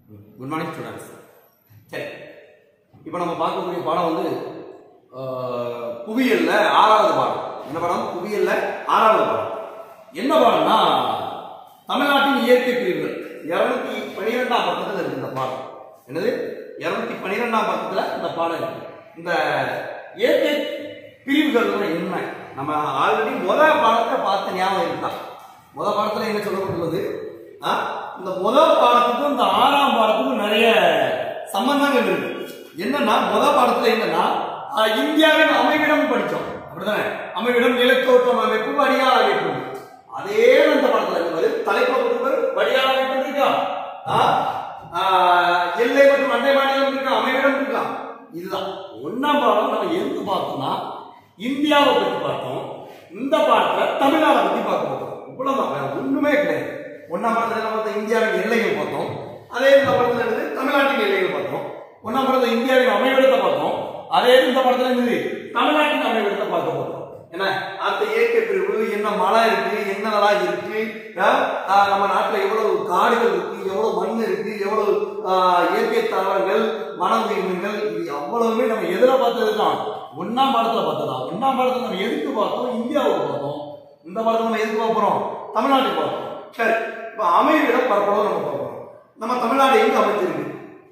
Good morning students சரி இப்போ நம்ம பார்க்கக்கூடிய பாடம் வந்து ஆஹ், புவியியல்ல ஆறாவது பாடம் என்ன பாடம் புவியியல்ல ஆறாவது பாடம் என்ன பாடம்னா தமிழ்நாட்டின் இயற்கை பிரிவுகள் இருநூத்தி பனிரெண்டாம் பக்கத்தில் இருக்கு இந்த பாடம் என்னது இருநூத்தி பனிரெண்டாம் பக்கத்துல இந்த பாடம் இருக்கு இந்த இயற்கை பிரிவுகள் என்ன நம்ம ஆல்ரெடி முதல் பாடத்தை பார்த்த ஞாபகம் இருக்கா முதல் பாடத்துல என்ன சொல்லப்பட்டுள்ளது ஆ? இந்த முதல் பாடத்துக்கும் இந்த ஆறாம் பாடத்துக்கும் நிறைய சம்பந்தங்கள் இருக்கு என்னன்னா முதல் பாடத்துல என்னன்னா ஆ, இந்தியாவின் அமைவிடம் படிச்சோம் அப்படிதானே அமைவிடம் நிலத்தோற்றம் அமைப்பு வடிகால் அமைப்பு அதே அந்த பாடத்துல என்பது தலைப்பு பொறுத்தவரை வடிகால் அமைப்பு இருக்கா ஆ? ஆ, எல்லை மற்றும் அண்டை மாநிலம் இருக்கா அமைவிடம் இருக்கா இதுதான் ஒன்னாம் பாடம் நம்ம எதுக்கு பார்த்தோம்னா இந்தியாவை பத்தி பார்த்தோம் இந்த பாடத்துல தமிழ்நாடை பத்தி பார்க்க போறோம் இவ்வளவுதான் வேற ஒண்ணுமே கிடையாது ஒன்னாம் பாடத்துல என்ன பார்த்தோம் இந்தியாவின் எல்லைகள் பார்த்தோம் அதே இந்த படத்துல இருந்து தமிழ்நாட்டின் எல்லைகள் பார்த்தோம் ஒன்னாம் படத்துல இந்தியாவின் அமைவிடத்தை பார்த்தோம் அதே இந்த படத்துல இருந்து தமிழ்நாட்டின் அமைவிடத்தை பார்க்க போறோம் என்ன அந்த இயற்கை பிரிவு என்ன மழை இருக்கு என்னதெல்லாம் இருக்கு ஆஹ், ஆஹ், நம்ம நாட்டுல எவ்வளவு காடுகள் இருக்கு எவ்வளவு மண் இருக்கு எவ்வளவு ஆஹ், இயற்கை தாவரங்கள் வன உயிரினங்கள் இது அவ்வளவுமே நம்ம எதுல பார்த்தது தான் ஒன்னாம் பாடத்துல பார்த்ததா ஒன்னாம் பாடத்துல நம்ம எதுக்கு பார்த்தோம் இந்தியாவுக்கு பார்த்தோம் இந்த பாடத்துல நம்ம எதுக்கு பார்க்க போறோம் தமிழ்நாட்டுக்கு பார்த்தோம் சரி இப்ப அமைவிடம் பரப்பளவு நம்ம பார்ப்போம் நம்ம தமிழ்நாடு எங்க அமைஞ்சிருக்கு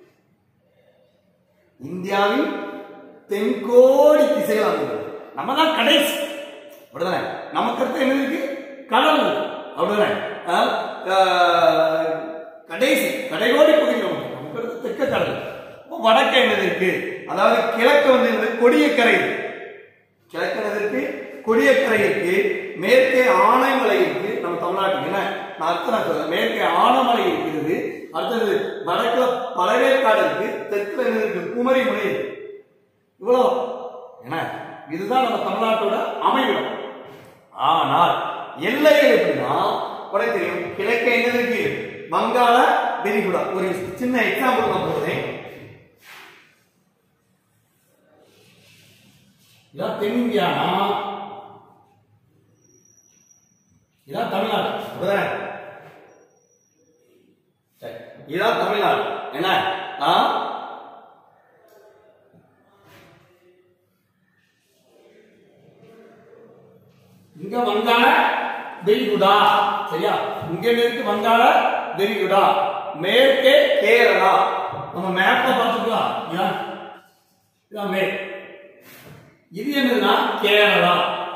இந்தியாவின் தென்கோடி திசைகள் அமைஞ்சிருக்கு நம்ம தான் கடைசி அப்படிதானே நமக்கு அடுத்து என்ன இருக்கு கடல் இருக்கு. அப்படிதானே அஹ், அஹ், கடைசி கடைகோடி பகுதி நமக்கு நமக்கு அடுத்து தெற்க கடல் அப்போ வடக்கு என்னது இருக்கு அதாவது கிழக்கு வந்து என்னது கொடியக்கரை இருக்கு கிழக்கு என்னது இருக்கு கொடியக்கரை இருக்கு மேற்கே ஆனைமலை இருக்கு நம்ம தமிழ்நாட்டுக்கு என்ன நான் அடுத்து நான் சொல்றேன் மேற்கே ஆனைமலை இருக்கிறது அடுத்தது வடக்குல பழவேற்காடு இருக்கு தெற்குல என்ன இருக்கு குமரி முனை இருக்கு இவ்வளவு என்ன இதுதான் நம்ம தமிழ்நாட்டோட அமைவிடம் ஆனால் எல்லைகள் எப்படின்னா உனக்கு தெரியும் கிழக்கே என்ன இருக்கு வங்காள விரிகுடா ஒரு சின்ன எக்ஸாம்பிள் நான் போடுறேன் இதான் தென்னிந்தியானா இதான் தமிழ்நாடு அப்படிதானே சரி, இதான் தமிழ்நாடு என்ன ஆ? இங்க வங்காள விரிகுடா சரியா இங்க இருக்கு வங்காள விரிகுடா மேற்கே கேரளா நம்ம மேப்பை பார்த்துக்கலாம் இதான் இதான் மேற்கு இது என்னதுன்னா கேரளா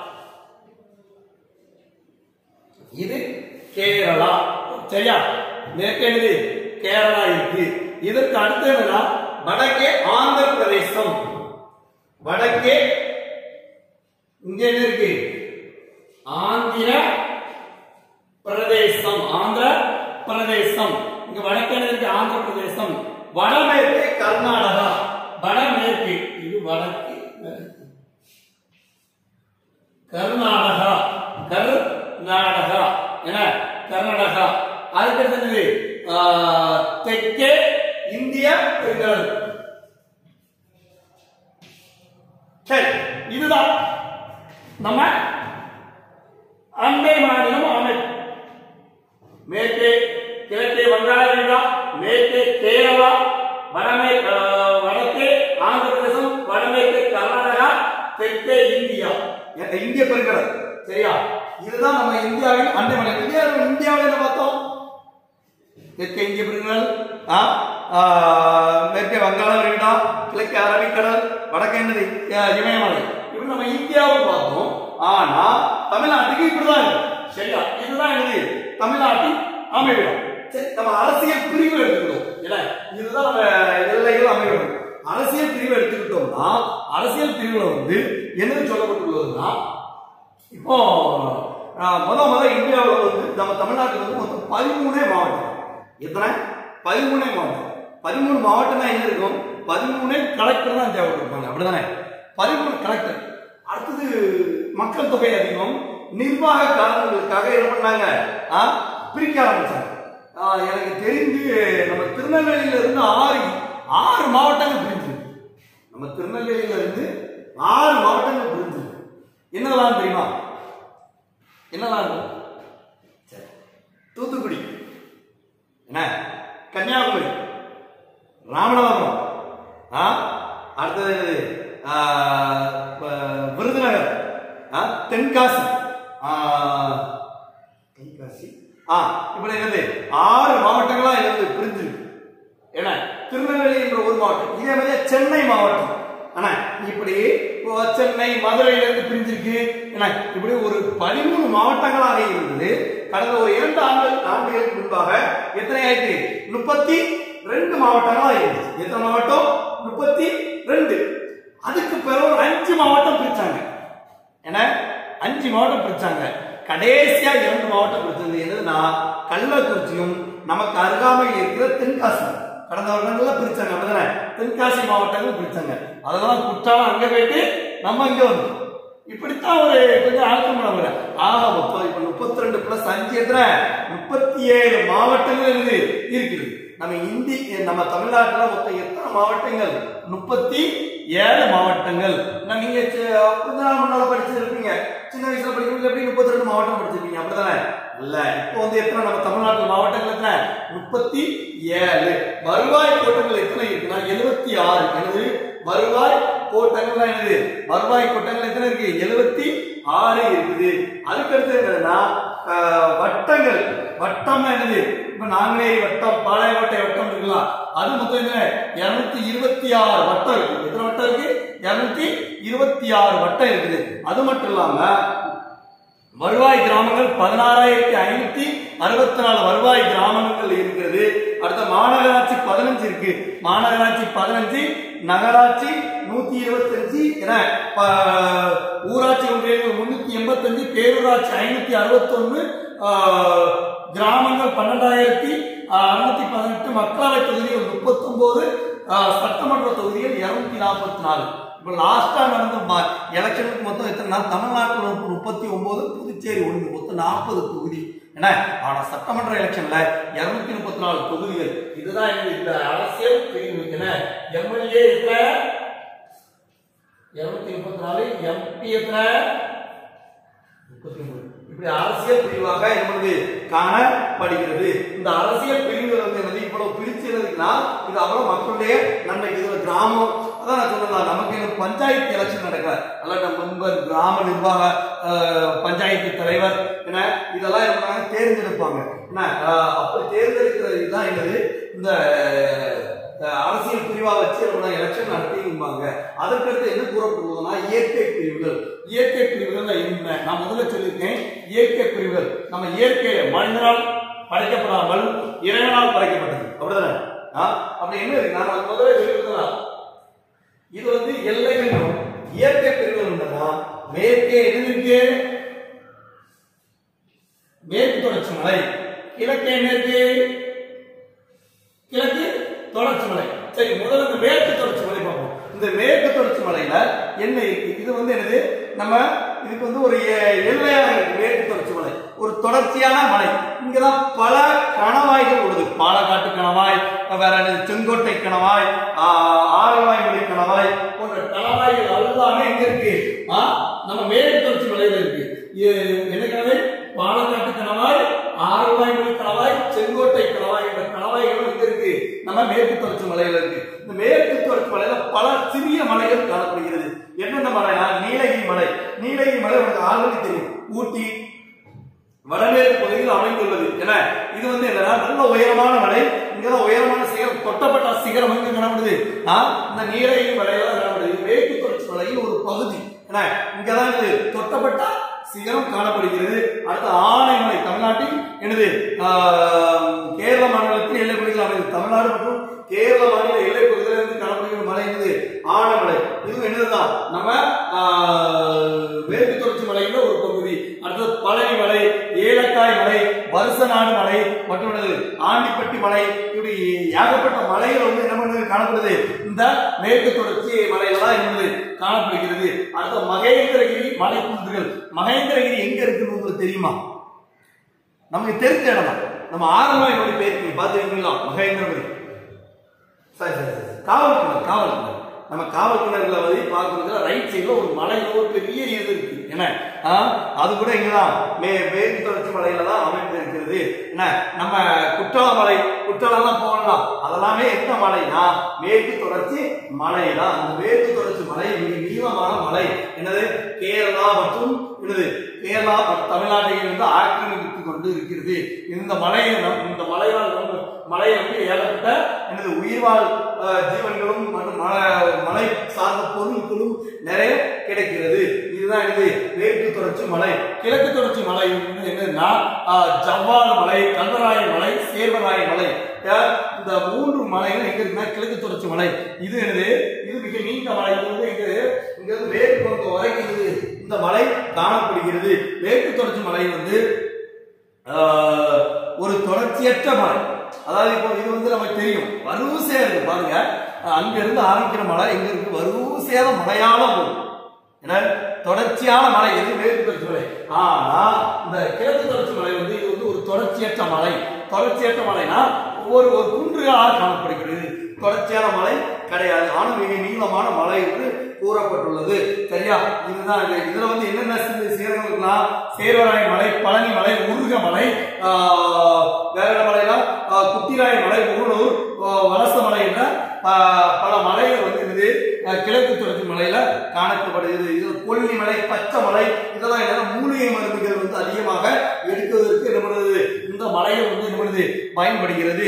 இது கேரளா சரியா மேற்கு என்னது கேரளா இருக்கு இதற்கு அடுத்து என்னன்னா வடக்கே ஆந்திர பிரதேசம் வடக்கே இங்க என்ன இருக்கு ஆந்திர பிரதேசம் ஆந்திர பிரதேசம் இங்க வடக்கே என்ன இருக்கு ஆந்திர பிரதேசம் வடமேற்கு கர்நாடகா வடமேற்கு இது வடக்கு மேற்கு. கர்நாடகா கர்நாடகா என்ன கர்நாடகா அதுக்கு என்னது ஆஹ், தெற்கே இந்திய பெருங்கடல் சரி இதுதான் நம்ம அண்டை மாநிலம் அமைப்பு மேற்கே கிழக்கே வங்காள விரிகுடா மேற்கே கேரளா வடமே ஆஹ், வடக்கே ஆந்திர பிரதேசம் வடமேற்கே கர்நாடகா தெற்கே இந்தியா எ- இந்திய பெருங்கடல் சரியா இதுதான் நம்ம இந்தியாவின் அண்டை மாநிலம் இந்தியா இந்தியாவில் என்ன பார்த்தோம் தெற்கே இந்திய பெருங்கடல் ஆ, ஆ, மேற்கே வங்காள விரிகுடா கிழக்கே அரபிக்கடல் வடக்கே என்னது அஹ், இமயமலை இப்படி நம்ம இந்தியாவை பார்த்தோம் ஆனா தமிழ்நாட்டுக்கு இப்படிதான் இருக்கு சரியா இதுதான் என்னது தமிழ்நாட்டின் அமைவிடம் சரி நம்ம அரசியல் பிரிவு எடுத்துக்கிட்டோம் இல்ல இதுதான் நம்ம எல்லைகள் அமைவிடம் அரசியல் பிரிவு எடுத்துக்கிட்டோம்னா அரசியல் பிரிவுல வந்து என்ன சொல்லப்பட்டுள்ளதுன்னா இப்போ ஆஹ், முத முத இந்தியாவில் வந்து நம்ம தமிழ்நாட்டில் வந்து மொத்தம் பதிமூணே மாவட்டம் எத்தனை பதிமூணே மாவட்டம் பதிமூணு மாவட்டம்னா எங்க இருக்கும் பதிமூணே கலெக்டர் தான் தேவைப்பட்டிருப்பாங்க அப்படிதானே பதிமூணு கலெக்டர் அடுத்தது மக்கள் தொகை அதிகம் நிர்வாக காரணங்களுக்காக என்ன பண்ணாங்க ஆ, பிரிக்க ஆரம்பிச்சாங்க ஆ, எனக்கு தெரிஞ்சு நம்ம திருநெல்வேலியில இருந்து ஆறு ஆறு மாவட்டங்கள் பிரிஞ்சிருக்கு நம்ம திருநெல்வேலியில இருந்து ஆறு மாவட்டங்கள் பிரிஞ்சிருக்கு என்னலாம் தெரியுமா என்னலாம் இருக்கும் சரி. தூத்துக்குடி என்ன கன்னியாகுமரி ராமநாதபுரம் ஆ அடுத்தது என்னது ஆ, ப- விருதுநகர் ஆ, தென்காசி ஆ, தென்காசி ஆ இப்படி என்னது ஆறு மாவட்டங்களா என்னது பிரிஞ்சிருக்கு ஏன்னா திருநெல்வேலி என்ற ஒரு மாவட்டம் இதே மாதிரியே சென்னை மாவட்டம் ஆனா இப்படி இப்போ சென்னை மதுரையில இருந்து பிரிஞ்சிருக்கு ஏன்னா இப்படி ஒரு பதிமூணு மாவட்டங்களாக இருந்தது கடந்த ஒரு இரண்டு ஆண்டு ஆண்டுகளுக்கு முன்பாக எத்தனை ஆயிடுச்சு முப்பத்தி ரெண்டு மாவட்டங்களா இருந்துச்சு எத்தனை மாவட்டம் முப்பத்தி ரெண்டு அதுக்கு பிறகு ஒரு அஞ்சு மாவட்டம் பிரிச்சாங்க ஏன்னா அஞ்சு மாவட்டம் பிரிச்சாங்க கடைசியா இரண்டு மாவட்டம் பிரிச்சது என்னதுன்னா கள்ளக்குறிச்சியும் நமக்கு அருகாமையில் இருக்கிற தென்காசி கடந்த வருடங்கள்ல பிரிச்சாங்க அப்படிதானே தென்காசி மாவட்டங்கள் பிரிச்சாங்க அதெல்லாம் குற்றாலம் அங்க போயிட்டு நம்ம இங்க வந்தோம் இப்படித்தான் ஒரு கொஞ்சம் ஆட்டம் பண்ண ஆக மொத்தம் இப்ப முப்பத்தி ரெண்டு பிளஸ் அஞ்சு எத்தனை முப்பத்தி ஏழு மாவட்டங்கள் இருக்கு இருக்குது நம்ம இந்தி நம்ம தமிழ்நாட்டுல மொத்தம் எத்தனை மாவட்டங்கள் முப்பத்தி ஏழு மாவட்டங்கள் நான் நீங்க சி- கொஞ்ச நாள் முன்னால படிச்சிருப்பீங்க சின்ன வயசுல படிக்கும்போது எப்படி முப்பத்தி ரெண்டு மாவட்டம் படிச்சிருப்பீங்க அப்படிதானே இல்ல இப்போ வந்து எத்தனை நம்ம தமிழ்நாட்டு மாவட்டங்கள் எத்தனை முப்பத்தி ஏழு வருவாய் கோட்டங்கள் எத்தனை இருக்குன்னா எழுபத்தி ஆறு எனது வருவாய் கோட்டங்கள் என்னது வருவாய் கோட்டங்கள் எத்தனை இருக்கு எழுபத்தி ஆறு இருக்குது அதுக்கடுத்து என்னதுன்னா ஆஹ், வட்டங்கள் வட்டம் என்னது இப்ப நாங்குநேரி வட்டம் பாளையங்கோட்டை வட்டம் இருக்கலாம் அது மொத்தம் என்ன இருநூத்தி இருபத்தி ஆறு வட்டம் இருக்கு எத்தனை வட்டம் இருக்கு இருநூத்தி இருபத்தி ஆறு வட்டம் இருக்குது அது மட்டும் இல்லாம வருவாய் கிராமங்கள் பதினாறாயிரத்தி ஐநூத்தி அறுபத்தி நாலு வருவாய் கிராமங்கள் இருக்கிறது அடுத்த மாநகராட்சி பதினஞ்சு இருக்கு மாநகராட்சி பதினஞ்சு நகராட்சி நூத்தி இருபத்தஞ்சு என ப- ஊராட்சி ஒன்றியங்கள் முன்னூத்தி எண்பத்தஞ்சு பேரூராட்சி ஐநூத்தி அறுபத்தொன்னு கிராமங்கள் பன்னெண்டாயிரத்தி அறுநூத்தி பதினெட்டு மக்களவை தொகுதிகள் முப்பத்தொன்பது சட்டமன்ற தொகுதிகள் இருநூத்தி நாற்பத்தி நாலு இப்போ லாஸ்டா நடந்த எலெக்ஷனுக்கு மொத்தம் எத்தனை நாள் தமிழ்நாட்டில் வந்து முப்பத்தி ஒன்பது புதுச்சேரி ஒன்று மொத்தம் நாற்பது தொகுதி என்ன ஆனா சட்டமன்ற எலெக்ஷன்ல இருநூத்தி முப்பத்தி நாலு தொகுதிகள் இதுதான் இந்த- இந்த அரசியல் பிரிவு என்ன எம்எல்ஏ எத்தனை இருநூத்தி முப்பத்தி நாலு எம்பி எத்தனை முப்பத்தி ஒன்பது இப்படி அரசியல் பிரிவாக என்பது காணப்படுகிறது இந்த அரசியல் பிரிவுகள் வந்து என்னது இவ்வளவு பிரிச்சிருக்குன்னா இது அவ்வளவு மக்களுடைய நன்மைக்கு இதுல கிராமம் அதான் நான் சொல்லலாம் நமக்கு இந்த பஞ்சாயத்து எலெக்ஷன் நடக்கல அல்ல மெம்பர் கிராம நிர்வாக அஹ், பஞ்சாயத்து தலைவர் என இதெல்லாம் என்ன தேர்ந்தெடுப்பாங்க என்ன அஹ், அப்படி தேர்ந்தெடுக்கிறது தான் என்னது இந்த அஹ், அரசியல் பிரிவா வச்சு நம்ம எலெக்ஷன் நடத்திப்பாங்க அதற்கடுத்து என்ன கூறப்படுவதுன்னா இயற்கை பிரிவுகள் இயற்கை பிரிவுகள் என்ன நான் முதல்ல சொல்லியிருக்கேன் இயற்கை பிரிவுகள் நம்ம இயற்கை மனிதனால் படைக்கப்படாமல் இறைவனால் படைக்கப்பட்டது அப்படிதானே ஆ? அப்படி என்ன இருக்கு நான் முதல்ல சொல்லியிருக்கலாம் இது வந்து எல்லைகள் இயற்கை பிரிவுகள் என்னன்னா மேற்கே எது இருக்கு மேற்கு தொடர்ச்சி மலை கிழக்கே மேற்கு கிழக்கு தொடர்ச்சி மலை சரி முதல்ல இந்த மேற்கு தொடர்ச்சி மலை பார்ப்போம் இந்த மேற்கு தொடர்ச்சி மலையில என்ன இருக்கு இது வந்து என்னது நம்ம இதுக்கு வந்து ஒரு எ- எல்லையாக இருக்கு மேற்கு தொடர்ச்சி மலை ஒரு தொடர்ச்சியான மலை இங்கதான் பல கணவாய்கள் உள்ளது பாலக்காட்டு கணவாய் வேற என்னது செங்கோட்டை கணவாய் ஆஹ், ஆரவாய் மலை கணவாய் போன்ற கணவாய்கள் எல்லாமே எங்க இருக்கு ஆ, நம்ம மேற்கு தொடர்ச்சி மலையில இருக்கு இது என்ன கணவாய் பாலக்காட்டு கணவாய் ஆரவாய் மலை கணவாய் செங்கோட்டை கணவாய் என்ற கணவாய்கள் எங்க இருக்கு நம்ம மேற்கு தொடர்ச்சி மலையில இருக்கு இந்த மேற்கு தொடர்ச்சி மலையில பல சிறிய மலைகள் காணப்படுகிறது என்னென்ன மலைனா நீலகிரி மலை நீலகிரி மலை உங்களுக்கு ஆல்ரெடி தெரியும் ஊட்டி வடமேற்கு பகுதியில் அமைந்துள்ளது என இது வந்து என்னன்னா நல்ல உயரமான மலை இங்கதான் உயரமான சிகரம் தொட்டப்பட்ட சிகரம் எங்க காணப்படுது ஆ, இந்த நீலகிரி மலையெல்லாம் காணப்படுது இது மேற்கு தொடர்ச்சி மலையில் ஒரு பகுதி என இங்கதான் இது தொட்டப்பட்ட சிகரம் காணப்படுகிறது அடுத்து ஆனைமலை தமிழ்நாட்டில் என்னது ஆ, கேரள மாநிலத்தில் எல்லை பகுதியில் அமைந்தது தமிழ்நாடு மற்றும் கேரள மாநில எல்லை பகுதியில் இருந்து காணப்படுகிற மலை என்னது ஆனைமலை இதுவும் என்னதுதான் நம்ம ஆ, மேற்கு தொடர்ச்சி மலையில ஒரு பகுதி அடுத்தது பழனி மலை ஏலக்காய் மலை வருசநாடு மலை மற்றும் என்னது ஆண்டிப்பட்டி மலை இப்படி ஏகப்பட்ட மலைகள் வந்து என்ன பண்ணுது காணப்படுது இந்த மேற்கு தொடர்ச்சி மலையெல்லாம் என்னது காணப்படுகிறது அடுத்த மகேந்திரகிரி மலைக்குன்றுகள் மகேந்திரகிரி எங்க இருக்குன்னு உங்களுக்கு தெரியுமா நமக்கு தெரிஞ்ச இடம் தான் நம்ம ஆரம்பம் மொழி பேருக்கு பார்த்துருக்கீங்களா மகேந்திரகிரி சரி சரி சரி காவல் கிணறு காவல் கிணறு நம்ம காவல் கிணறுல வந்து பார்க்கறதுல ரைட் சைடுல ஒரு மலையில ஒரு பெரிய இது இருக்கு என்ன ஆ, அது கூட இங்கதான் மே மேற்கு தொடர்ச்சி மலையில தான் அமைந்து இருக்கிறது என்ன நம்ம குற்றால மலை குற்றாலம் போகலாம் அதெல்லாமே எந்த மலைனா மேற்கு தொடர்ச்சி மலை தான் அந்த மேற்கு தொடர்ச்சி மலை மிக நீளமான மலை என்னது கேரளா மற்றும் என்னது கேரளா மற்றும் தமிழ்நாட்டை வந்து ஆக்கிரமித்து கொண்டு இருக்கிறது இந்த மலையை நம்- இந்த மலையால் நம்ம மலையை வந்து ஏகப்பட்ட எனது உயிர்வாழ் அஹ், ஜீவன்களும் மற்றும் மலை மலை சார்ந்த பொருட்களும் நிறைய கிடைக்கிறது இதுதான் இது மேற்கு தொடர்ச்சி மலை கிழக்கு தொடர்ச்சி மலை வந்து என்னன்னா அஹ், ஜவ்வாது மலை கல்வராய மலை சேர்வராய மலை அஹ், இந்த மூன்று மலைகள் எங்க இருக்குன்னா கிழக்கு தொடர்ச்சி மலை இது என்னது இது மிக நீண்ட மலை இது வந்து எங்க இங்க இருந்து மேற்கு பக்கம் வரைக்கும் இது இந்த மலை காணப்படுகிறது மேற்கு தொடர்ச்சி மலை வந்து ஆஹ், ஒரு தொடர்ச்சியற்ற மலை அதாவது இப்போ இது வந்து நமக்கு தெரியும் வரிசையா இருக்கு பாருங்க அஹ் அங்க இருந்து ஆரம்பிக்கிற மலை இங்க இருக்கு வரிசையான மலையால போகும் ஏன்னா தொடர்ச்சியான மலை எது மேற்கு தொடர்ச்சி மலை ஆனா இந்த கிழக்கு தொடர்ச்சி மலை வந்து இது வந்து ஒரு தொடர்ச்சியற்ற மலை தொடர்ச்சியற்ற மலைனா ஒவ்வொரு ஒரு குன்றுகளாக காணப்படுகிறது தொடர்ச்சியான மலை கிடையாது ஆனால் மிக நீளமான மலை என்று கூறப்பட்டுள்ளது சரியா இதுதான் இது இதுல வந்து என்னென்ன சி- சேர்மம் இருக்கலாம் சேர்வராய மலை பழனி மலை முருக மலை ஆஹ், வேற என்ன மலைலாம் ஆஹ், குட்டிராய மலை முகநூர் ஆஹ், வலச மலை என்ற ஆஹ், பல மலைகள் வந்து இது அஹ், கிழக்கு தொடர்ச்சி மலையில காணப்படுகிறது இது கொல்லி மலை பச்சை மலை இதெல்லாம் என்னன்னா மூலிகை மருந்துகள் வந்து அதிகமாக எடுக்குவதற்கு என்ன பண்ணுது இந்த மலைகள் வந்து என்ன பண்ணுது பயன்படுகிறது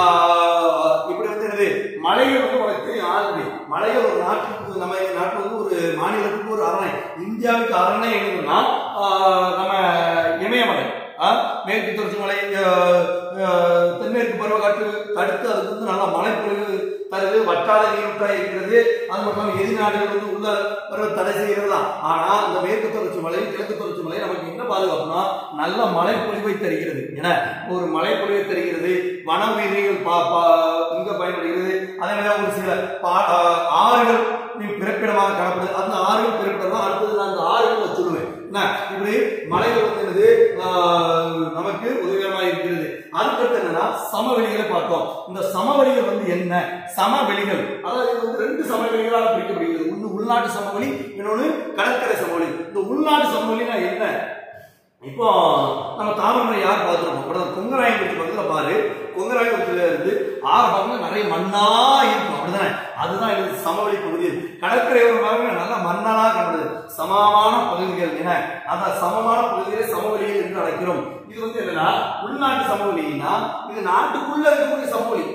ஆஹ், இப்படி வந்து என்னது மலைகள் வந்து உனக்கு தெரியும் ஆல்ரெடி மலைகள் ஒரு நாட்டுக்கு நம்ம நாட்டில் வந்து ஒரு மாநிலத்துக்கு ஒரு அரணை இந்தியாவுக்கு அரணை எங்கன்னா ஆஹ், நம்ம இமயமலை ஆஹ், மேற்கு தொடர்ச்சி மலை ஆஹ், ஆஹ், தென்மேற்கு பருவக்காற்று தடுத்து அதுக்கு வந்து நல்லா மழை பொழிவு தருது வட்டார நீரூற்றாக இருக்கிறது அது மட்டும் இல்லாமல் எதிர் நாடுகள் வந்து உள்ள வர தடை செய்கிறது தான் ஆனா இந்த மேற்கு தொடர்ச்சி மலை கிழக்கு தொடர்ச்சி மலை நமக்கு என்ன பாதுகாப்புனா நல்ல மழை பொழிவை தருகிறது என ஒரு மழை பொழிவை தருகிறது வன உயிரிகள் பா பா இங்க பயன்படுகிறது அதே மாதிரி ஒரு சில பா- ஆஹ் ஆறுகள் பிறப்பிடமாக காணப்படுது அந்த ஆறுகள் பிறப்பிடம் தான் அடுத்தது நான் அந்த ஆறுகள் வச்சுடுவேன் என்ன இப்படி மலைகள் வந்து என்னது ஆஹ் நமக்கு உதவிகரமாக இருக்கிறது அதுக்கடுத்து என்னன்னா சமவெளிகளை பார்த்தோம் இந்த சமவெளிகள் வந்து என்ன சமவெளிகள் அதாவது இது வந்து ரெண்டு சமவெளிகளாக பிரிக்கப்படுகிறது ஒன்று உள்நாட்டு சமவெளி இன்னொன்று கடற்கரை சமவெளி இந்த உள்நாட்டு சமவெளினா என்ன இப்போ நம்ம தாமிரமலை யார் பார்த்துருக்கோம் அப்புறம் கொங்கராயங்குறிச்சி பக்கத்தில் பாரு கொங்கராயங்குறிச்சியில இருந்து ஆறு பக்கங்கள் நிறைய மண்ணா இருக்கும் அப்படிதானே அதுதான் இது சமவெளி பகுதிகள் கடற்கரை ஓரமாக நல்ல மண்ணலா காணப்படுது சமமான பகுதிகள் என அந்த சமமான பகுதிகளை சமவெளிகள் என்று அழைக்கிறோம் இது வந்து என்னன்னா உள்நாட்டு சமவெளினா இது நாட்டுக்குள்ள இருக்கக்கூடிய சமவெளி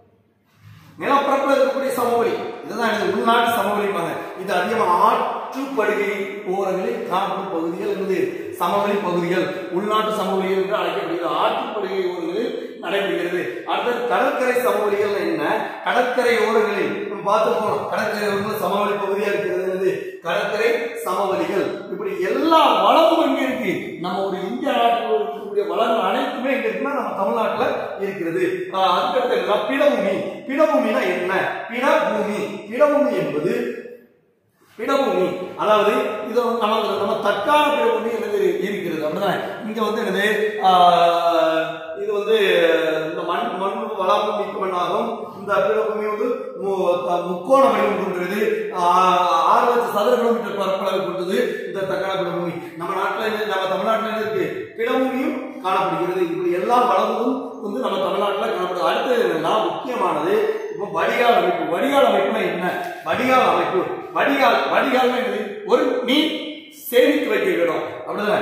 நிலப்பரப்புல இருக்கக்கூடிய சமவெளி இதுதான் எனக்கு உள்நாட்டு சமவெளிப்பாங்க இது அதிகமாக ஆற்றுப்படுகை ஓரங்களில் காணப்படும் பகுதிகள் என்பது சமவெளி பகுதிகள் உள்நாட்டு சமவெளிகள் என்று அழைக்கப்படுகிறது ஆற்றுப்படுகை ஓரங்களில் நடைபெறுகிறது அடுத்தது கடற்கரை சமவெளிகள் என்ன கடற்கரை ஓரங்களில் நம்ம பார்த்து போனோம் கடற்கரை ஓரங்கள் சமவெளி பகுதியா இருக்கிறது என்னது கடற்கரை சமவெளிகள் இப்படி எல்லா வளமும் இங்க இருக்கு நம்ம ஒரு இந்திய நாட்டில் இருக்கக்கூடிய வளங்கள் அனைத்துமே இங்க இருக்குன்னா நம்ம தமிழ்நாட்டுல இருக்கிறது ஆஹ் அதுக்கடுத்து என்ன பிடபூமி பிடபூமினா என்ன பிடபூமி பிடபூமி என்பது பிடபூமி அதாவது இது வந்து நமக்கு நம்ம தற்கால பிடபூமி என்னது இருக்கிறது அப்படிதானே இங்க வந்து என்னது ஆஹ், இது வந்து இந்த மண் மண் வளமும் மிக்க மண்ணாகும் இந்த பீடபூமி வந்து மு- த- முக்கோண வடிவம் கொண்டது ஆஹ், ஆறு லட்சம் சதுர கிலோமீட்டர் பரப்பளவு கொண்டது இந்த தக்காள பீடபூமி நம்ம நாட்டில் என்ன- நம்ம தமிழ்நாட்டில் என்ன இருக்கு பீடபூமியும் காணப்படுகிறது இப்படி எல்லா வளமும் வந்து நம்ம தமிழ்நாட்டில் காணப்படுது அடுத்தது என்னன்னா முக்கியமானது இப்போ வடிகால் அமைப்பு வடிகால் அமைப்புனா என்ன வடிகால் அமைப்பு வடிகால் வடிகால்னா என்னது ஒரு நீர் சேமித்து வைக்க இடம் அப்படிதானே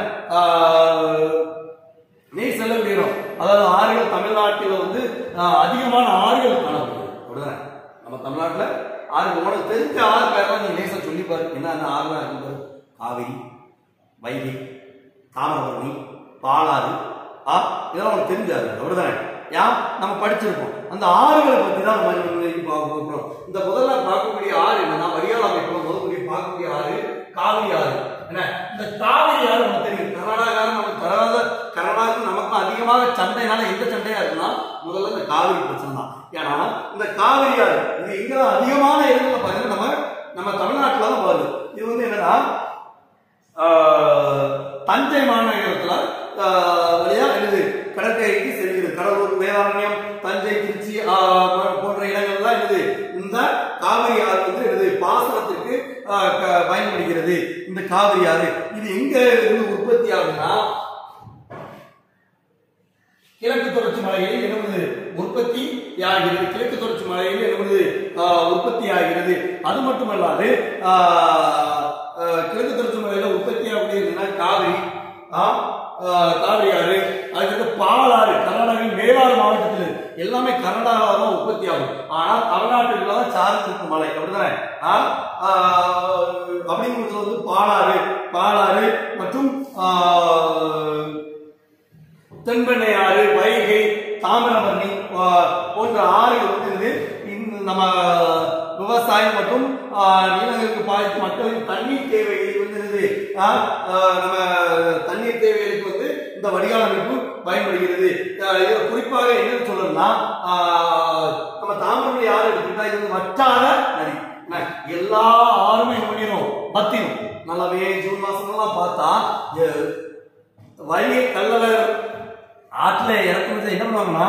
ஆஹ், நீர் செல்லக்கூடிய இடம் அதாவது ஆறுகள் தமிழ்நாட்டில் வந்து ஆஹ், அதிகமான ஆறுகள் காணப்படுது அப்படிதானே நம்ம தமிழ்நாட்டில் ஆறுகள் உனக்கு தெரிஞ்ச ஆறு பேரெல்லாம் நீ லேசா சொல்லி பாரு என்ன அந்த ஆறுலாம் இருக்கு பாரு காவிரி வைகை தாமிரபரணி பாலாறு ஆ இதெல்லாம் உனக்கு தெரிஞ்சாது அப்படிதானே ஏன் நம்ம படிச்சிருப்போம் அந்த ஆறுகளை பத்தி தான் நம்ம இன்னைக்கு பார்க்க போகிறோம் இந்த முதல்ல பார்க்கக்கூடிய ஆறு என்னன்னா வடிகால் அமைப்புல முதல்ல பார்க்கக்கூடிய ஆறு காவிரி ஆறு என்ன இந்த காவிரி ஆறு நமக்கு தெரியும் கர்நாடகாரம் நமக்கு கர்நாடக கர்நாடகாவுக்கு நமக்கும் அதிகமாக சண்டைனால எந்த சண்டையா இருக்குன்னா முதல்ல இந்த காவிரி பிரச்சனை தான் ஏன்னா இந்த காவிரி ஆறு இது எங்க அதிகமான இடத்துல பாருங்க நம்ம நம்ம தமிழ்நாட்டுல தான் வருது இது வந்து என்னன்னா ஆஹ், தஞ்சை மாநகரத்துல ஆஹ், வழியா எழுது கடற்கரைக்கு செல்கிறது கடலூர் வேதாரண்யம் தஞ்சை திருச்சி ஆஹ், போன்ற இடங்கள்லாம் எழுது இந்த காவிரி ஆறு வந்து எழுது பயன்படுகிறது இந்த காவிரி ஆறு இது எங்க இருந்து உற்பத்தி ஆகுதுன்னா கிழக்கு தொடர்ச்சி மலையில் எனது உற்பத்தி ஆகிறது கிழக்கு தொடர்ச்சி மலையில் எனது உற்பத்தி ஆகிறது அது மட்டுமல்லாது ஆஹ், ஆஹ், கிழக்கு தொடர்ச்சி மலையில உற்பத்தி ஆகக்கூடியதுன்னா காவிரி ஆஹ், ஆஹ், காவிரி ஆறு அதுக்கு பாலாறு கர்நாடகாவின் மேலாறு மாவட்டத்தில் எல்லாமே கர்நாடகாவில் தான் உற்பத்தி ஆகும் ஆனா தமிழ்நாட்டில் தான் சார்ந்து இருக்கும் மலை அப்படிதானே ஆஹ், ஆஹ், அப்படிங்கிறது வந்து பாலாறு பாலாறு மற்றும் ஆஹ், தென்பெண்ணை ஆறு வைகை தாமிரபரணி ஆ, போன்ற ஆறுகள் வந்து இது இந்த நம்ம விவசாயம் மற்றும் ஆ, நிலங்களுக்கு பாதிக்கும் மக்களின் தண்ணீர் தேவையை வந்து இது ஆ, ஆ, நம்ம தண்ணீர் தேவைகளுக்கு வந்து இந்த வடிகால் அமைப்பு பயன்படுகிறது ஆ, இதுல குறிப்பாக என்ன சொல்லணும்னா ஆ, நம்ம தாமிரபரணி ஆறு எடுத்துக்கிட்டா இது வந்து வற்றாத நதி என்ன, எல்லா ஆறுமே என்ன பண்ணிடும் பத்திரும் நல்லாவே ஜூன் மாசம்லாம் பார்த்தா எ- வைகை கல்லவர் ஆற்றுல இறக்குறது என்ன பண்ணுவாங்கன்னா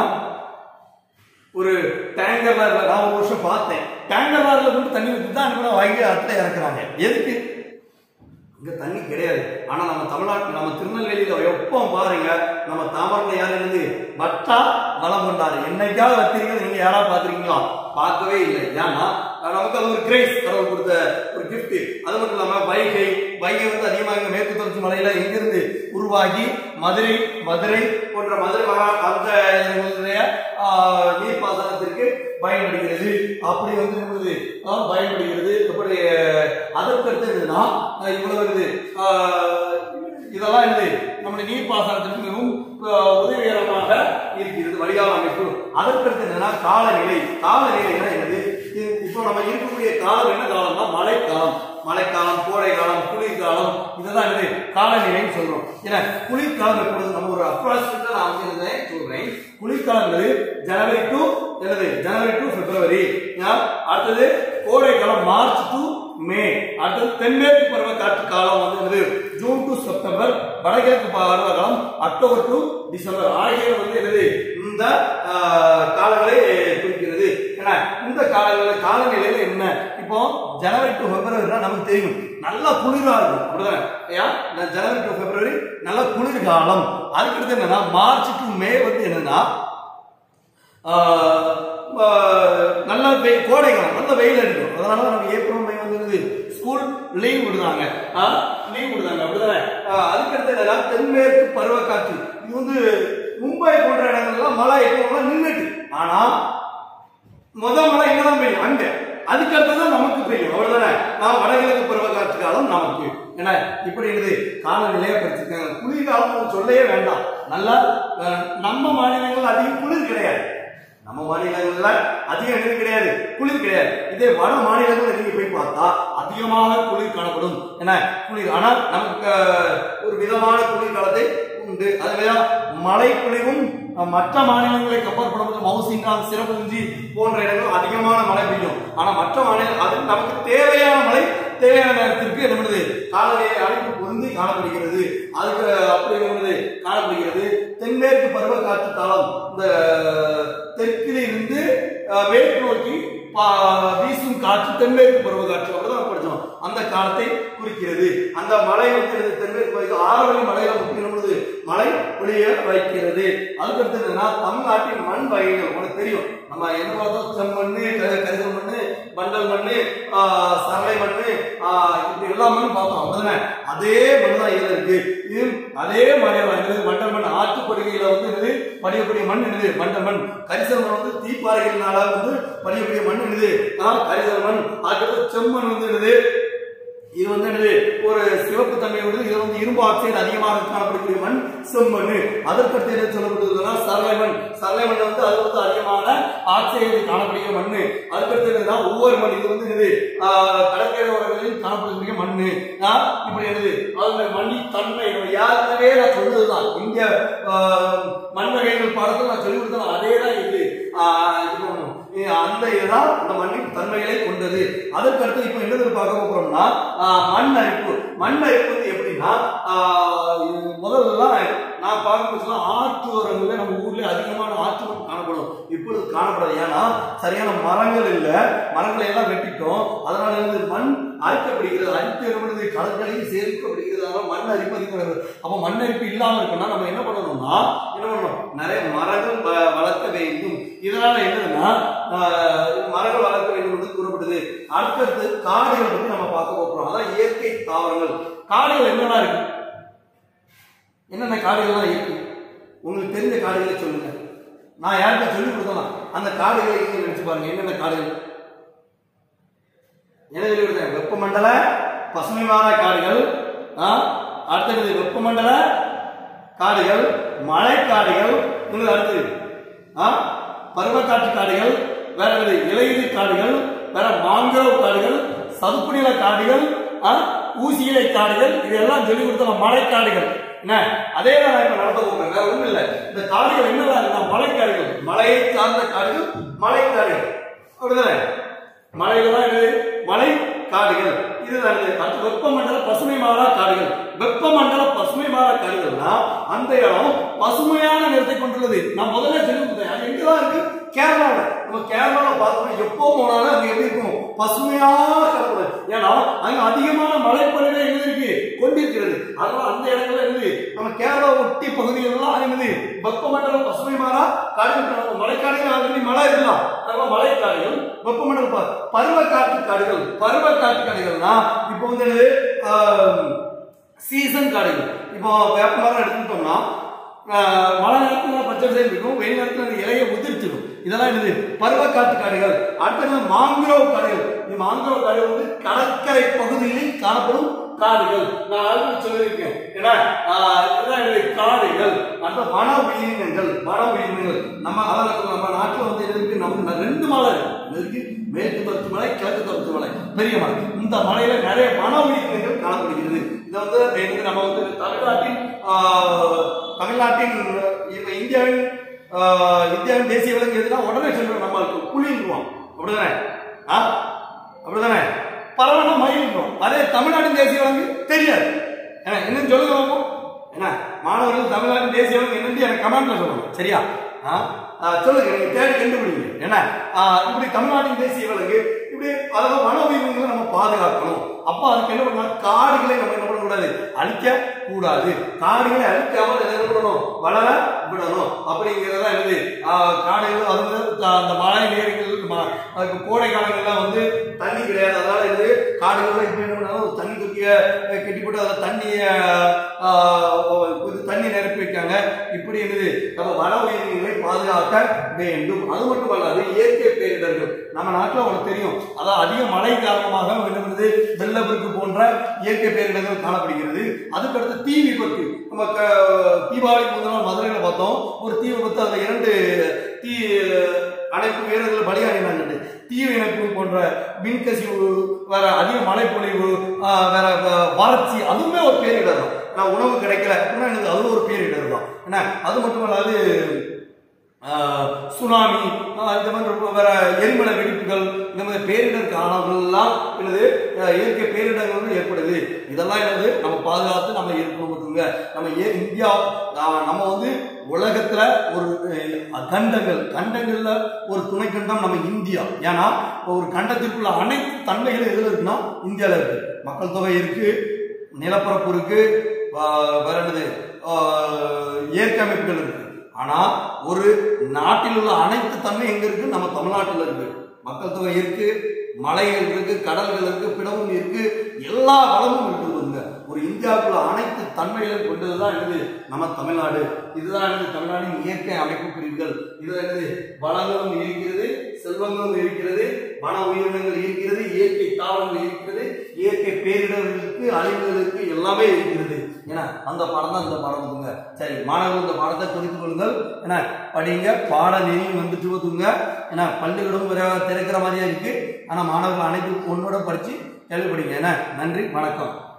ஒரு டேங்கர்ல நான் ஒரு வருஷம் பார்த்தேன் டேங்கர்ல கொண்டு தண்ணி ஊற்றி தான் அனுப்பினா வைகை ஆற்றுல இறக்குறாங்க எதுக்கு இங்க தண்ணி கிடையாது ஆனா நம்ம தமிழ்நாட்டு நம்ம திருநெல்வேலியில எப்போ பாருங்க நம்ம தாமரை யார் இருந்து வட்டா வளம் கொண்டாரு என்னைக்காவது வச்சிருக்கீங்க நீங்க யாரா பாத்திருக்கீங்களா பார்க்கவே இல்லை ஏன்னா நமக்கு அது ஒரு கிரேஸ் கடவுள் கொடுத்த ஒரு gift அது மட்டும் இல்லாம வைகை வைகை வந்து அதிகமாக இங்க மேற்கு தொடர்ச்சி மலையில எங்கிருந்து உருவாகி மதுரை மதுரை போன்ற மதுரை மகா அந்த இதனுடைய, ஆஹ், நீர்ப்பாசனத்திற்கு பயன்படுகிறது அப்படி வந்து என்பது ஆஹ், பயன்படுகிறது அப்படி அதற்கு அடுத்து என்னன்னா ஆஹ், இவ்வளவு இது ஆஹ், இதெல்லாம் இது நம்முடைய நீர்ப்பாசனத்திற்கு மிகவும் ஆஹ், உதவிகரமாக இருக்கிறது வடிகால் அமைப்பு அதற்கு அடுத்து என்னன்னா காலநிலை காலநிலைனா என்னது இது- இப்போ நம்ம இருக்கக்கூடிய காலம் என்ன காலம்னா மழைக்காலம் மழைக்காலம் கோடை காலம் குளிர்காலம் இதுதான் என்னது காலநிலைன்னு சொல்றோம் ஏன்னா குளிர்காலம் எப்பொழுது நம்ம ஒரு அப்ராக்சிமேட்டா நான் வந்து என்னதை சொல்றேன் குளிர்காலம் என்பது ஜனவரி டு என்னது ஜனவரி டு பிப்ரவரி ஆ, அடுத்தது கோடை காலம் மார்ச் டு மே அடுத்தது தென்மேற்கு பருவக்காற்று காலம் வந்து என்னது ஜூன் டு செப்டம்பர் வடகிழக்கு பருவ காலம் அக்டோபர் டு டிசம்பர் ஆகியவை வந்து என்னது இந்த ஆ, காலங்களை குறிக்கிறது ஏன்னா இந்த காலங்களில் காலநிலையில என்ன இப்போ ஜனவரி டு பிப்ரவரினா நமக்கு தெரியும் நல்லா குளிரா இருக்கும் அப்படிதானே ஐயா இந்த ஜனவரி டு பிப்ரவரி நல்ல குளிர் காலம் அதுக்கடுத்து என்னன்னா மார்ச் டு மே வந்து என்னன்னா ஆஹ், ஆஹ், நல்ல வெயில் கோடை காலம் நல்ல வெயில் அடிக்கும் அதனால நம்ம ஏப்ரல் மே வந்து என்னது ஸ்கூல் லீவ் விடுறாங்க லீவ் விடுறாங்க அப்படிதானே ஆஹ், அதுக்கடுத்து என்னன்னா தென்மேற்கு பருவக்காற்று இது வந்து மும்பை போன்ற இடங்கள்லாம் மழை எப்போ நின்றுட்டு ஆனா முத மழை இங்கதான் பெய்யும் அங்க அதுக்கு அடுத்ததான் நமக்கு பெய்யும் அவ்வளவுதானே நான் வடகிழக்கு பருவக்காற்று காலம் நமக்கு ஏன்னா இப்படி இருக்குது காலநிலையா படிச்சிருக்காங்க குளிர்காலம் சொல்லவே வேண்டாம் நல்லா அஹ், நம்ம மாநிலங்கள் அதிகம் குளிர் கிடையாது நம்ம மாநிலங்கள்ல அதிகம் குளிர் கிடையாது குளிர் கிடையாது இதே வட மாநிலங்கள்ல நீங்க போய் பார்த்தா அதிகமாக குளிர் காணப்படும் ஏன்னா குளிர் ஆனா நமக்கு அஹ், ஒரு விதமான குளிர் காலத்தை உண்டு அதுவே மழை பொழிவும் அஹ், மற்ற மாநிலங்களை கம்பேர் பண்ணும்போது மவுசிங்காங் சிறப்புஞ்சி போன்ற இடங்கள் அதிகமான மழை பெய்யும் ஆனா மற்ற மாநிலம் அது நமக்கு தேவையான மழை தேவையான நேரத்திற்கு என்ன பண்ணுது காலநிலை அழைப்பு பொருந்தி காணப்படுகிறது அதுக்கு அப்படி என்பது காணப்படுகிறது தென்மேற்கு பருவ காற்று காலம் இந்த தெற்கில் இருந்து அஹ், மேற்கு நோக்கி பா- வீசும் காற்று தென்மேற்கு பருவ காற்று அப்படிதான் படிச்சோம் அந்த காலத்தை குறிக்கிறது அந்த மழை வந்து என்னது தென்மேற்கு பகுதி ஆறுவழி மலையில முக்கியம் பொழுது மழை பொழிய வைக்கிறது அதுக்கடுத்து என்னன்னா தமிழ்நாட்டின் மண் வகைகள் உங்களுக்கு தெரியும் நம்ம என்ன பார்த்தோம் செம்மண்ணு க- கரிசல் மண்ணு பண்டல் மண்ணு ஆஹ், சரளை மண்ணு ஆஹ், இப்படி எல்லா மண்ணும் பார்த்தோம் அப்படிதானே அதே மண் தான் இதுல இருக்கு இது அதே மண்ணை வந்து மண்டல் மண் ஆற்றுப்படுகையில வந்து என்னது படியக்கூடிய மண் என்னது மண்டல் மண் கரிசல் மண் வந்து தீப்பாறைகளினால வந்து படியக்கூடிய மண் என்னது ஆஹ், கரிசல் மண் அதுக்கடுத்து செம்மண் வந்து என்னது இது வந்து என்னது ஒரு சிவப்பு தன்மை உள்ளது இது வந்து இரும்பு ஆக்சைடு அதிகமாக காணப்படக்கூடிய மண் செம்மண் அதற்கடுத்து என்ன சொல்லப்படுதுன்னா சரளை மண் சரளை மண் வந்து அது வந்து அதிகமான ஆக்சைடு காணப்படுகிற மண் அதுக்கடுத்து என்னதுன்னா ஒவ்வொரு மண் இது வந்து என்னது ஆஹ், கடற்கரை ஓரங்களில் காணப்படக்கூடிய மண் ஆஹ், இப்படி என்னது அதோட மண்ணின் தன்மை நம்ம யாருக்கவே நான் சொல்றதுதான் இங்க ஆஹ், மண் வகைகள் பாடத்தில் நான் சொல்லி கொடுத்தேன் அதே தான் இது ஆஹ், இது பண்ணணும். இ- அந்த இதுதான் அந்த மண்ணின் தன்மைகளை கொண்டது அதற்கு அடுத்து இப்ப என்ன பார்க்க போறோம்னா ஆஹ், மண் அரிப்பு மண் அரிப்பு வந்து எப்படின்னா ஆஹ், இது முதல்லலாம் நான் பார்க்கும்போது ஆற்றோரங்களில் நம்ம ஊர்ல அதிகமான ஆற்றுமரம் காணப்படும் இப்பொழுது காணப்படாது ஏன்னா சரியான மரங்கள் இல்லை மரங்களை எல்லாம் வெட்டிட்டோம் அதனால வந்து மண் அரிக்கப்படுகிறது அரிப்பு ஏற்படுது கடற்கரையில் சேர்க்கப்படுகிறது அதனால மண் அரிப்பு அதிகப்படுகிறது அப்போ மண் அரிப்பு இல்லாம இருக்கணும்னா நம்ம என்ன பண்ணணும்னா என்ன பண்ணணும் நிறைய மரங்கள் வ- வளர்க்க வேண்டும் இதனால என்னதுன்னா ஆஹ், மரங்கள் வளர்க்க வேண்டும் என்று கூறப்படுது அடுத்தடுத்து காடுகள் பத்தி நம்ம பார்க்க போறோம் அதான் இயற்கை தாவரங்கள் காடுகள் என்னெல்லாம் இருக்கு என்னென்ன காடுகள்லாம் இருக்கு உங்களுக்கு தெரிஞ்ச காடுகளை சொல்லுங்க நான் யாருக்கு சொல்லி கொடுத்தலாம் அந்த காடுகளை நீங்க நினைச்சு பாருங்க என்னென்ன காடுகள் என்ன சொல்லி கொடுத்தேன் வெப்பமண்டல பசுமைமான காடுகள் ஆ, அடுத்தது வெப்பமண்டல காடுகள் மழை காடுகள் உங்களுக்கு அடுத்தது ஆ, பருவக்காற்று காடுகள் வேற என்னது இலையுதிர் காடுகள் வேற மாங்குரோவ் காடுகள் சதுப்பு நில காடுகள் ஆ, ஊசி இலை காடுகள் இதெல்லாம் சொல்லி கொடுத்த மழைக்காடுகள் என்ன அதே தான் நான் இப்ப நடத்த போகிறேன் வேற ஒண்ணும் இல்லை இந்த காடுகள் என்னதான் இருக்குன்னா மழைக்காடுகள் மழையை சார்ந்த காடுகள் மழைக்காடுகள் அப்படிதானே மலையில தான் என்னது மலை காடுகள் இதுதான் இது. அடுத்து வெப்பமண்டல பசுமை மாறா காடுகள் வெப்பமண்டல பசுமை மாறா காடுகள்னா அந்த இடம் பசுமையான நிறத்தை கொண்டுள்ளது நான் முதல்ல சொல்லி கொடுத்தேன் அது எங்கதான் இருக்கு கேரளாவில் நம்ம கேரளாவில் பார்த்தோம்னா எப்போ போனாலும் அது எப்படி இருக்கும் பசுமையா கிடக்கூடாது ஏன்னா அங்க அதிகமான மழைப்பொழிவை எங்க இருக்கு கொண்டிருக்கிறது அதனால அந்த இடங்கள்ல இருந்து நம்ம கேரளா ஒட்டி பகுதிகள் எல்லாம் என்னது வெப்பமண்டல பசுமை மாறா காடுகள் மழைக்காடுகள் ஆல்ரெடி மழை இருக்கலாம் அதனால மழைக்காடுகள் வெப்பமண்டல ப- பருவக்காற்று காடுகள் பருவக்காற்று காடுகள்னா இப்போ வந்து என்னது சீசன் காடுகள் இப்போ வேப்பமரம் எடுத்துக்கிட்டோம்னா ஆஹ், மழை நேரத்தில் பச்சை பசேல் இருக்கும் வெயில் நேரத்தில் அந்த இலையை உதிர்த்திடும் இதெல்லாம் என்னது பருவக்காற்று காடுகள் அடுத்தது மாங்குரோவ் காடுகள் இந்த மாங்குரோவ் காடுகள் வந்து கடற்கரை பகுதிகளில் காணப்படும் காடுகள் நான் ஆல்ரெடி சொல்லியிருக்கேன் ஏன்னா ஆஹ், இதுதான் என்னது காடுகள் அடுத்த வன உயிரினங்கள் வன உயிரினங்கள் நம்ம அதான் நம்ம நாட்டில் வந்து இது இருக்கு நம்ம ரெண்டு மலை இருக்கு இது இருக்கு மேற்கு தொடர்ச்சி மலை கிழக்கு தொடர்ச்சி மலை பெரிய மலை இந்த மலையில நிறைய வன உயிரினங்கள் காணப்படுகிறது இதை வந்து இது நம்ம வந்து தமிழ்நாட்டின் ஆஹ், தமிழ்நாட்டின் இப்ப இந்தியாவின் ஆஹ், இந்தியாவின் தேசிய விலங்கு எதுனா உடனே சொல்றோம் நம்மளுக்கு புலின்றுவோம் அப்படிதானே ஆ அப்படிதானே பரவாயில்ல மயில்ன்றோம் அதே தமிழ்நாட்டின் தேசிய விலங்கு தெரியாது ஏன்னா என்னன்னு சொல்லுங்க பார்ப்போம் என்ன மாணவர்கள் தமிழ்நாட்டின் தேசிய விலங்கு என்னன்னு எனக்கு கமெண்ட்ல சொல்லணும் சரியா ஆ? ஆ, சொல்லுங்க நீங்க தேடி கண்டுபிடிங்க என்ன ஆ, இப்படி தமிழ்நாட்டின் தேசிய விலங்கு இப்படி அதாவது வன உயிரினங்களை நம்ம பாதுகாக்கணும் அப்ப அதுக்கு என்ன பண்ணணும் காடுகளை நம்ம என்ன பண்ணக்கூடாது அழிக்க கூடாது காடுகளை அழிக்காமல் அதை என்ன பண்ணணும் வளர விடணும் அப்படிங்கிறதா என்னது ஆ, காடுகள் அது வந்து த- அந்த மழை நேரங்கள் ம- அதுக்கு கோடை காலங்கள்லாம் வந்து தண்ணி கிடையாது அதனால இது காடுகள்ல இப்ப என்ன பண்ணாலும் தண்ணி தொட்டிய அஹ், கட்டி போட்டு அதில் தண்ணிய தண்ணி நிரப்பி வைக்காங்க இப்படி என்னது நம்ம வன உயிரினங்களை பாதுகாக்க வேண்டும் அது மட்டுமல்லாது இயற்கை பேரிடர்கள் நம்ம நாட்டில் உங்களுக்கு தெரியும் அதான் அதிக மழை காரணமாக என்ன பண்ணுது வெள்ளப்பெருக்கு போன்ற இயற்கை பேரிடர்கள் காணப்படுகிறது அதுக்கடுத்து தீ விபத்து நம்ம க- தீபாவளிக்கு முதல் நாள் மதுரையில் பார்த்தோம் ஒரு தீ விபத்து அதில் இரண்டு தீ அணைப்பு வீரர்கள் பலியாடினாங்க தீ இணைப்பு போன்ற மின்கசிவு வேற அதிக மழைப்பொழிவு ஆஹ், வேற வ- வறட்சி அதுவுமே ஒரு பேரிடர் தான் ஆனா உணவு கிடைக்கல அப்படின்னா எனக்கு அது ஒரு பேரிடர் தான் என்ன அது மட்டுமல்லாது ஆஹ், சுனாமி ஆஹ், இந்த மாதிரி ரொம்ப வேற எரிமலை வெடிப்புகள் இந்த மாதிரி பேரிடர் காலங்கள்லாம் என்னது ஆஹ், இயற்கை பேரிடர்கள் வந்து ஏற்படுது இதெல்லாம் என்னது நம்ம பாதுகாத்து நம்ம இருக்கணும் பார்த்துங்க நம்ம ஏ இந்தியா ஆஹ், நம்ம வந்து உலகத்துல ஒரு அஹ், கண்டங்கள் கண்டங்கள்ல ஒரு துணை கண்டம் நம்ம இந்தியா ஏன்னா ஒரு கண்டத்திற்குள்ள அனைத்து தன்மைகளும் எதுல இருக்குன்னா இந்தியால இருக்கு மக்கள் தொகை இருக்கு நிலப்பரப்பு இருக்கு ஆஹ், வேற என்னது ஆஹ், இயற்கை அமைப்புகள் இருக்கு ஆனா ஒரு நாட்டில் உள்ள அனைத்து தன்மை எங்க இருக்கு நம்ம தமிழ்நாட்டில் இருக்கு மக்கள் தொகை இருக்கு மலைகள் இருக்கு கடல்கள் இருக்கு பிணமும் இருக்கு எல்லா வளமும் இருக்குதுங்க ஒரு இந்தியாவுக்குள்ள அனைத்து தன்மைகளையும் கொண்டதுதான் என்னது நம்ம தமிழ்நாடு இதுதான் என்னது தமிழ்நாட்டின் இயற்கை அமைப்பு பிரிவுகள் இதுதான் என்னது வளங்களும் இருக்கிறது செல்வங்களும் இருக்கிறது வன உயிரினங்கள் இருக்கிறது இயற்கை தாவரங்கள் இருக்கிறது இயற்கை பேரிடர்களுக்கு அழிவுகளுக்கு எல்லாமே இருக்கிறது ஏன்னா அந்த பாடம் தான் இந்த பாடம் வந்துங்க சரி மாணவர்கள் இந்த பாடத்தை குறித்து கொள்ளுங்கள் ஏன்னா படிங்க பாட நெறியும் வந்துட்டு போதுங்க ஏன்னா பள்ளிகளும் விரைவாக திறக்கிற மாதிரியா இருக்கு ஆனா மாணவர்கள் அனைத்து ஒன்னோட படிச்சு கேள்வி படிங்க ஏன்னா நன்றி வணக்கம்